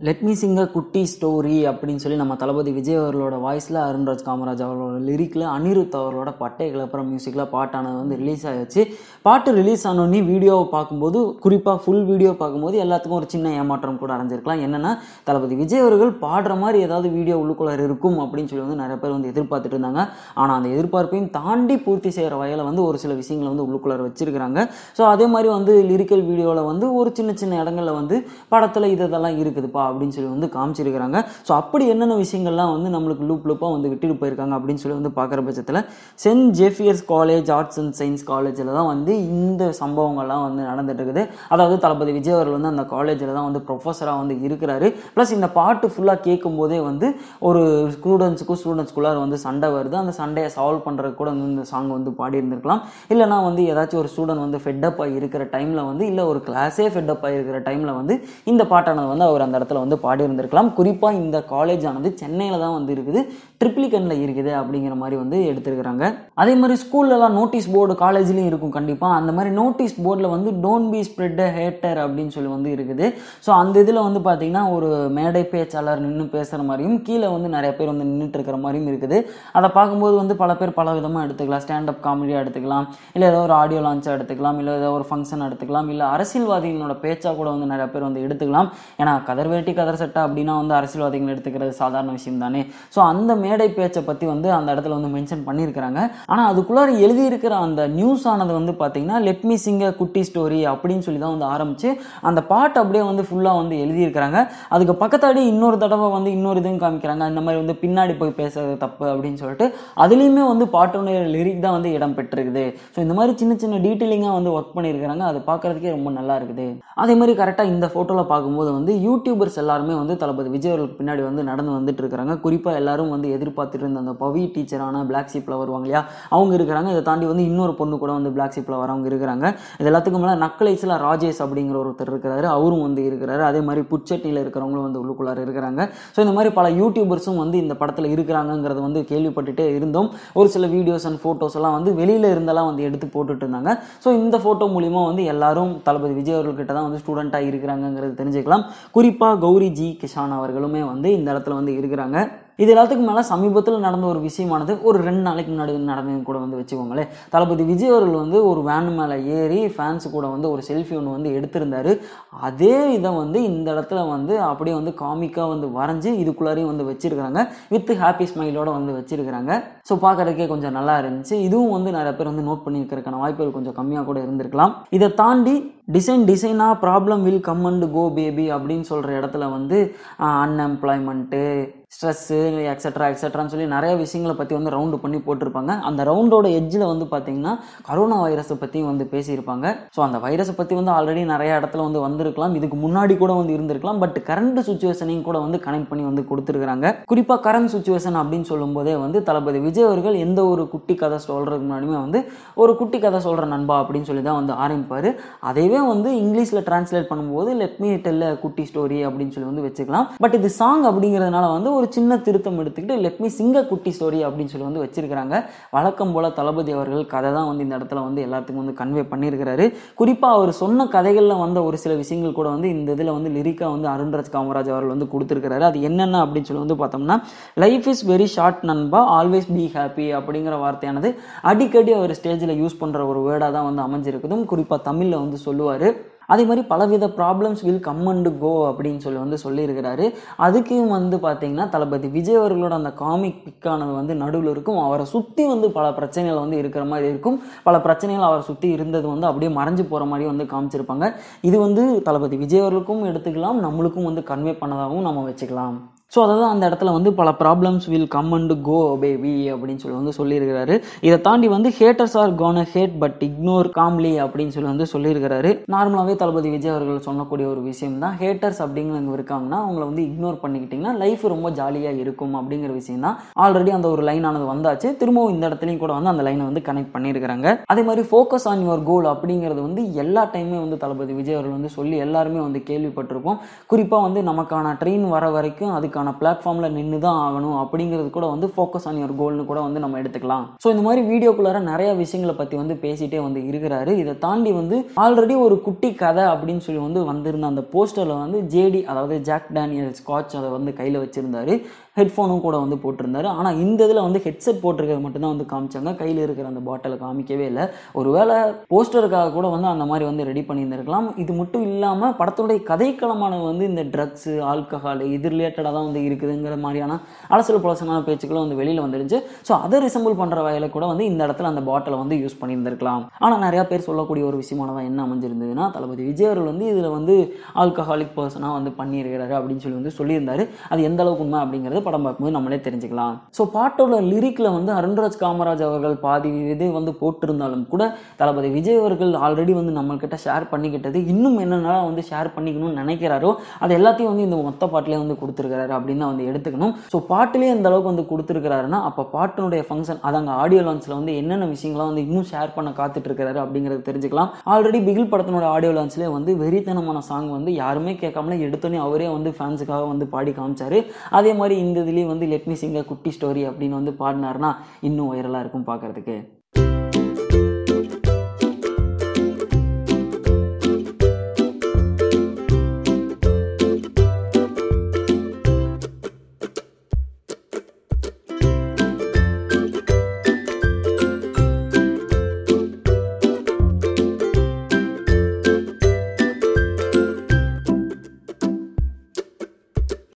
let me Singh அ குட்டி story அப்படின்னு சொல்லி நம்ம தளபதி விஜய் அவர்களோட வாய்ஸில் அருண்ராஜ் காமராஜ் அவர்களோட லிரிக்கில் அனிருத் அவர்களோட பட்டை கிளப்புற மியூசிக்கில் பாட்டானது வந்து ரிலீஸ் ஆகிடுச்சு பாட்டு ரிலீஸ் ஆனோடனே வீடியோவை பார்க்கும்போது குறிப்பாக ஃபுல் வீடியோ பார்க்கும்போது எல்லாத்துக்கும் ஒரு சின்ன ஏமாற்றம் கூட அடைஞ்சிருக்கலாம் என்னென்னா தளபதி விஜய் அவர்கள் பாடுற மாதிரி ஏதாவது வீடியோ உள்ளுக்குள்ளார இருக்கும் அப்படின்னு சொல்லி வந்து நிறைய பேர் வந்து எதிர்பார்த்துட்டு இருந்தாங்க ஆனால் அந்த எதிர்பார்ப்பையும் தாண்டி பூர்த்தி செய்கிற வகையில் வந்து ஒரு சில விஷயங்களை வந்து உள்ளுக்குள்ளார வச்சிருக்கிறாங்க ஸோ அதே மாதிரி வந்து லிரிக்கல் வீடியோவில் வந்து ஒரு சின்ன சின்ன இடங்கள்ல வந்து படத்தில் இது இதெல்லாம் இருக்குதுப்பா அப்படின்னு சொல்லி வந்து காமிச்சிருக்கிறாங்க ஸோ அப்படி என்னென்ன விஷயங்கள்லாம் வந்து நம்மளுக்கு லூப் லூப்பாக வந்து விட்டுட்டு போயிருக்காங்க அப்படின்னு சொல்லி வந்து பார்க்குற பட்சத்தில் Saint Xavier's college arts and science காலேஜில் தான் வந்து இந்த சம்பவங்கள்லாம் வந்து நடந்துட்டு இருக்குது அதாவது தளபதி விஜய் அவர்கள் வந்து அந்த காலேஜில் தான் வந்து ப்ரொஃபஸராக வந்து இருக்கிறாரு ப்ளஸ் இந்த பாட்டு ஃபுல்லாக கேட்கும் போதே வந்து ஒரு ஸ்டூடெண்ட்ஸுக்கும் ஸ்டூடெண்ட்ஸ்குள்ளார வந்து சண்டை வருது அந்த சண்டையை சால்வ் பண்ணுறதுக்கு கூட வந்து இந்த சாங் வந்து பாடி இருந்திருக்கலாம் இல்லைனா வந்து ஏதாச்சும் ஒரு ஸ்டூடெண்ட் வந்து ஃபெட்டப் ஆகி இருக்கிற டைமில் வந்து இல்லை ஒரு கிளாஸே ஃபெட்டப் ஆகி இருக்கிற டைமில் வந்து இந்த பாட்டானது வந்து அவர் அந்த இடத்துல வந்து பாடி இருந்திருக்கலாம் குறிப்பாக இந்த காலேஜ் ஆனது சென்னையில் தான் வந்து இருக்குது ட்ரிப்ளிகனில் இருக்குது அப்படிங்கிற மாதிரி வந்து எடுத்திருக்கிறாங்க அதே மாதிரி ஸ்கூல்லலாம் நோட்டீஸ் போர்டு காலேஜ்லேயும் இருக்கும் கண்டிப்பாக அந்த மாதிரி நோட்டீஸ் போர்டில் வந்து டோன்ட் பி ஸ்ப்ரெட் ஹேட்டர் அப்படின்னு சொல்லி வந்து இருக்குது ஸோ அந்த இதில் வந்து பார்த்தீங்கன்னா ஒரு மேடை பேச்சாளர் நின்று பேசுகிற மாதிரியும் கீழே வந்து நிறைய பேர் வந்து நின்றுட்டு இருக்கிற மாதிரியும் இருக்குது அதை பார்க்கும்போது வந்து பல பேர் பல விதமாக எடுத்துக்கலாம் ஸ்டாண்டப் காமெடியாக எடுத்துக்கலாம் இல்லை ஏதோ ஒரு ஆடியோ லான்ச்சாக எடுத்துக்கலாம் இல்லை ஏதோ ஒரு ஃபங்க்ஷன் எடுத்துக்கலாம் இல்லை அரசியல்வாதிகளோட பேச்சாக கூட வந்து நிறைய பேர் வந்து எடுத்துக்கலாம் ஏன்னா கதர் வேட்டி கதர் சட்டை அப்படின்னா வந்து அரசியல்வாதிகள் எடுத்துக்கிறது சாதாரண விஷயம் தானே ஸோ அந்த மேடை பேச்சை பற்றி வந்து அந்த இடத்துல வந்து மென்ஷன் பண்ணியிருக்கிறாங்க ஆனால் அதுக்குள்ளார எழுதியிருக்கிற அந்த நியூஸ் ஆனது வந்து பார்த்தீங்கன்னா லெட் மீ சிங்க குட்டி ஸ்டோரி அப்படின்னு சொல்லி தான் வந்து ஆரம்பிச்சு அந்த பாட்டு அப்படியே வந்து ஃபுல்லாக வந்து எழுதியிருக்கிறாங்க அதுக்கு பக்கத்தாடி இன்னொரு தடவை வந்து இன்னொரு இதுவும் காமிக்கிறாங்க இந்த மாதிரி வந்து பின்னாடி போய் பேசுறது தப்பு அப்படின்னு சொல்லிட்டு அதுலேயுமே வந்து பாட்டோட லிரிக் தான் வந்து இடம் பெற்றிருக்குது ஸோ இந்த மாதிரி சின்ன சின்ன டீட்டெயிலிங்காக வந்து ஒர்க் பண்ணியிருக்கிறாங்க அது பார்க்கறதுக்கே ரொம்ப நல்லா இருக்குது அதே மாதிரி கரெக்டாக இந்த ஃபோட்டோவில் பார்க்கும்போது வந்து யூடியூபர்ஸ் எல்லாருமே வந்து தளபதி விஜய் அவர்களுக்கு பின்னாடி வந்து நடந்து வந்துட்டு இருக்கிறாங்க குறிப்பாக எல்லாரும் வந்து எதிர்பார்த்துட்டு இருந்த அந்த பவி டீச்சரான பிளாக் ஷீப்பில் வருவாங்க இல்லையா அவங்க இருக்கிறாங்க இதை தாண்டி வந்து இன்னொரு பொண்ணு கூட வந்து பிளாக் ஷீப்பில் வரவங்க இருக்கிறாங்க இது எல்லாத்துக்கும் மேலே நக்கலைஸில் ராஜேஷ் அப்படிங்கிற ஒருத்தர் இருக்கிறாரு அவரும் வந்து இருக்கிறாரு அதே மாதிரி புட்சட்டியில் இருக்கிறவங்களும் வந்து உள்ளுக்குள்ளார இருக்கிறாங்க ஸோ இந்த மாதிரி பல யூடியூபர்ஸும் வந்து இந்த படத்தில் இருக்கிறாங்கிறத வந்து கேள்விப்பட்டுட்டே இருந்தோம் ஒரு சில வீடியோஸ் அண்ட் ஃபோட்டோஸ் எல்லாம் வந்து வெளியில் இருந்தெல்லாம் வந்து எடுத்து போட்டுட்டு இருந்தாங்க ஸோ இந்த ஃபோட்டோ மூலிமா வந்து எல்லாரும் தளபதி விஜய் அவர்கள்கிட்ட தான் வந்து ஸ்டூடெண்ட்டாக இருக்கிறாங்கிறது தெரிஞ்சுக்கலாம் குறிப்பாக கௌரி ஜி கிஷான் அவர்களுமே வந்து இந்த இடத்துல வந்து இருக்கிறாங்க இது எல்லாத்துக்கும் மேலே சமீபத்தில் நடந்த ஒரு விஷயமானது ஒரு ரெண்டு நாளைக்கு முன்னாடி வந்து நடந்தது கூட வந்து வச்சுக்கோங்களேன் தளபதி விஜய் அவர்கள் வந்து ஒரு வேன் மேலே ஏறி ஃபேன்ஸ் கூட வந்து ஒரு செல்ஃபி ஒன்று வந்து எடுத்திருந்தாரு அதே இதை வந்து இந்த இடத்துல வந்து அப்படியே வந்து காமிக்காக வந்து வரைஞ்சி இதுக்குள்ளாரையும் வந்து வச்சிருக்கிறாங்க வித் ஹாப்பி ஸ்மைலோட வந்து வச்சிருக்கிறாங்க ஸோ பார்க்கறதுக்கே கொஞ்சம் நல்லா இருந்துச்சு இதுவும் வந்து நிறைய பேர் வந்து நோட் பண்ணியிருக்கிறதுக்கான வாய்ப்புகள் கொஞ்சம் கம்மியாக கூட இருந்திருக்கலாம் இதை தாண்டி டிசைன் டிசைனாக problem will come and go baby அப்படின்னு சொல்கிற இடத்துல வந்து அன்எம்ப்ளாய்மெண்ட்டு ஸ்ட்ரெஸ்ஸு எக்ஸட்ரா எக்ஸட்ரான்னு சொல்லி நிறைய விஷயங்களை பற்றி வந்து ரவுண்டு பண்ணி போட்டிருப்பாங்க அந்த ரவுண்டோட எட்ஜில் வந்து பார்த்தீங்கன்னா கரோனா வைரஸை பற்றியும் வந்து பேசியிருப்பாங்க ஸோ அந்த வைரஸை பற்றி வந்து ஆல்ரெடி நிறைய இடத்துல வந்து வந்திருக்கலாம் இதுக்கு முன்னாடி கூட வந்து இருந்திருக்கலாம் பட் கரண்ட் சுச்சுவேஷனையும் கூட வந்து கனெக்ட் பண்ணி வந்து கொடுத்துருக்காங்க குறிப்பாக கரண்ட் சுச்சுவேஷன் அப்படின்னு சொல்லும்போதே வந்து தளபதி விஜய் அவர்கள் எந்த ஒரு குட்டி கதை சொல்கிறதுக்கு முன்னாடியுமே வந்து ஒரு குட்டி கதை சொல்கிற நண்பா அப்படின்னு சொல்லி தான் வந்து ஆரம்பிப்பார் அதைவே வந்து இங்கிலீஷில் டிரான்ஸ்லேட் பண்ணும்போது லெட் மீ டெல்ல குட்டி ஸ்டோரி அப்படின்னு சொல்லி வந்து வச்சுக்கலாம் பட் இது சாங் அப்படிங்கிறதுனால வந்து ஒரு சின்ன திருத்தம் எடுத்துக்கிட்டு லெட் மீ சிங்க குட்டி ஸ்டோரி அப்படின்னு சொல்லி வந்து வச்சிருக்கிறாங்க வழக்கம் போல தளபதி அவர்கள் கதை தான் வந்து இந்த இடத்துல வந்து எல்லாத்துக்கும் வந்து கன்வே பண்ணியிருக்கிறாரு குறிப்பாக அவர் சொன்ன கதைகளில் வந்த ஒரு சில விஷயங்கள் கூட வந்து இந்த இதில் வந்து லிரிக்கா வந்து அருண்ராஜ் காமராஜ் அவர்கள் வந்து கொடுத்துருக்கிறாரு அது என்னென்ன அப்படின்னு சொல்லி வந்து பார்த்தோம்னா லைஃப் இஸ் வெரி ஷார்ட் நண்பா ஆல்வேஸ் பி ஹாப்பி அப்படிங்கிற வார்த்தையானது அடிக்கடி அவர் ஸ்டேஜில் யூஸ் பண்ணுற ஒரு வேர்டாக தான் வந்து அமைஞ்சிருக்குதும் குறிப்பாக தமிழில் வந்து சொல்லுவார் அதே மாதிரி பலவித problems will come and go அப்படின்னு சொல்லி வந்து சொல்லியிருக்கிறாரு அதுக்கும் வந்து பார்த்தீங்கன்னா தளபதி விஜய் அவர்களோட அந்த காமிக் பிக்கானது வந்து நடுவில் இருக்கும் அவரை சுற்றி வந்து பல பிரச்சனைகள் வந்து இருக்கிற மாதிரி இருக்கும் பல பிரச்சனைகள் அவரை சுற்றி இருந்தது வந்து அப்படியே மறைஞ்சு போகிற மாதிரி வந்து காமிச்சிருப்பாங்க இது வந்து தளபதி விஜய் அவர்களுக்கும் எடுத்துக்கலாம் நம்மளுக்கும் வந்து கன்வே பண்ணதாகவும் நம்ம வச்சுக்கலாம் ஸோ அதை தான் அந்த இடத்துல வந்து பல problems will come and go baby அப்படின்னு சொல்லி வந்து சொல்லியிருக்கிறாரு இதை தாண்டி வந்து haters are gonna hate but ignore calmly அப்படின்னு சொல்லி வந்து சொல்லியிருக்கிறாரு நார்மலாகவே தளபதி விஜய் அவர்கள் சொல்லக்கூடிய ஒரு விஷயம் தான் ஹேட்டர்ஸ் அப்படிங்கிறவங்க இருக்காங்கன்னா அவங்கள வந்து இக்னோர் பண்ணிக்கிட்டிங்கன்னா லைஃப் ரொம்ப ஜாலியாக இருக்கும் அப்படிங்கிற விஷயம் தான் ஆல்ரெடி அந்த ஒரு லைன் ஆனது வந்தாச்சு திரும்பவும் இந்த இடத்துலையும் கூட வந்து அந்த லைனை வந்து கனெக்ட் பண்ணியிருக்கிறாங்க அதே மாதிரி ஃபோக்கஸ் ஆன் யுவர் கோல் அப்படிங்கிறது வந்து எல்லா டைமே வந்து தளபதி விஜய் அவர்கள் வந்து சொல்லி எல்லாருமே வந்து கேள்விப்பட்டிருப்போம் குறிப்பாக வந்து நமக்கான ட்ரெயின் வர வரைக்கும் அதுக்கான அதுக்கான பிளாட்ஃபார்மில் நின்று தான் ஆகணும் அப்படிங்கிறது கூட வந்து ஃபோக்கஸ் ஆன் யுவர் கோல்னு கூட வந்து நம்ம எடுத்துக்கலாம் ஸோ இந்த மாதிரி வீடியோக்குள்ளார நிறைய விஷயங்களை பற்றி வந்து பேசிட்டே வந்து இருக்கிறாரு இதை தாண்டி வந்து ஆல்ரெடி ஒரு குட்டி கதை அப்படின்னு சொல்லி வந்து வந்திருந்த அந்த போஸ்டரில் வந்து ஜேடி அதாவது ஜாக் டேனியல் ஸ்காட்ச் அதை வந்து கையில் வச்சிருந்தாரு ஹெட்ஃபோனும் கூட வந்து போட்டிருந்தாரு ஆனால் இந்த இதில் வந்து ஹெட்செட் போட்டிருக்கிறது மட்டும்தான் வந்து காமிச்சாங்க கையில் இருக்கிற அந்த பாட்டிலை காமிக்கவே இல்லை ஒருவேளை போஸ்டருக்காக கூட வந்து அந்த மாதிரி வந்து ரெடி பண்ணியிருந்திருக்கலாம் இது மட்டும் இல்லாமல் படத்துடைய கதைக்களமானது வந்து இந்த ட்ரக்ஸு ஆல்கஹால் இது ரிலேட்டடாக தான் வந்து இருக்குதுங்கிற மாதிரியான அலசல் புலசனான பேச்சுக்களும் வந்து வெளியில் வந்துருந்துச்சு ஸோ அதை ரிசம்பிள் பண்ணுற வகையில் கூட வந்து இந்த இடத்துல அந்த பாட்டிலை வந்து யூஸ் பண்ணியிருந்திருக்கலாம் ஆனால் நிறையா பேர் சொல்லக்கூடிய ஒரு விஷயமானதான் என்ன அமைஞ்சிருந்ததுன்னா தளபதி விஜய் அவர்கள் வந்து இதில் வந்து ஆல்கஹாலிக் பர்சனாக வந்து பண்ணியிருக்கிறாரு அப்படின்னு சொல்லி வந்து சொல்லியிருந்தாரு அது எந்த அளவுக்கு உண்மை அப்படிங்கிறது படம் பார்க்கும்போது நம்மளே தெரிஞ்சுக்கலாம் ஸோ பாட்டோட லிரிக்கில் வந்து அருண்ராஜ் காமராஜ் அவர்கள் பாதி இது வந்து போட்டிருந்தாலும் கூட தளபதி விஜய் அவர்கள் ஆல்ரெடி வந்து நம்மள்கிட்ட ஷேர் பண்ணிக்கிட்டது இன்னும் என்னென்ன வந்து ஷேர் பண்ணிக்கணும்னு நினைக்கிறாரோ அது எல்லாத்தையும் வந்து இந்த மொத்த பாட்டிலே வந்து கொடுத்துருக்கிறாரு அப்படின்னு தான் வந்து எடுத்துக்கணும் ஸோ பாட்டிலே இந்த அளவுக்கு வந்து கொடுத்துருக்கிறாருன்னா அப்போ பாட்டினுடைய ஃபங்க்ஷன் அதாங்க ஆடியோ லான்ச்சில் வந்து என்னென்ன விஷயங்கள்லாம் வந்து இன்னும் ஷேர் பண்ண காத்துட்டு இருக்காரு அப்படிங்கிறது தெரிஞ்சுக்கலாம் ஆல்ரெடி பிகில் படத்தினோட ஆடியோ லான்ச்லேயே வந்து வெறித்தனமான சாங் வந்து யாருமே கேட்காமலே எடுத்தோன்னே அவரே வந்து ஃபேன்ஸுக்காக வந்து பாடி காமிச்சாரு அதே மாதிரி இந்த இதுலேயே வந்து லெட் மீ சிங்க குட்டி ஸ்டோரி அப்படின்னு வந்து பாடினாருன்னா இன்னும் வைரலாக இருக்கும் பார்க்கறதுக்கு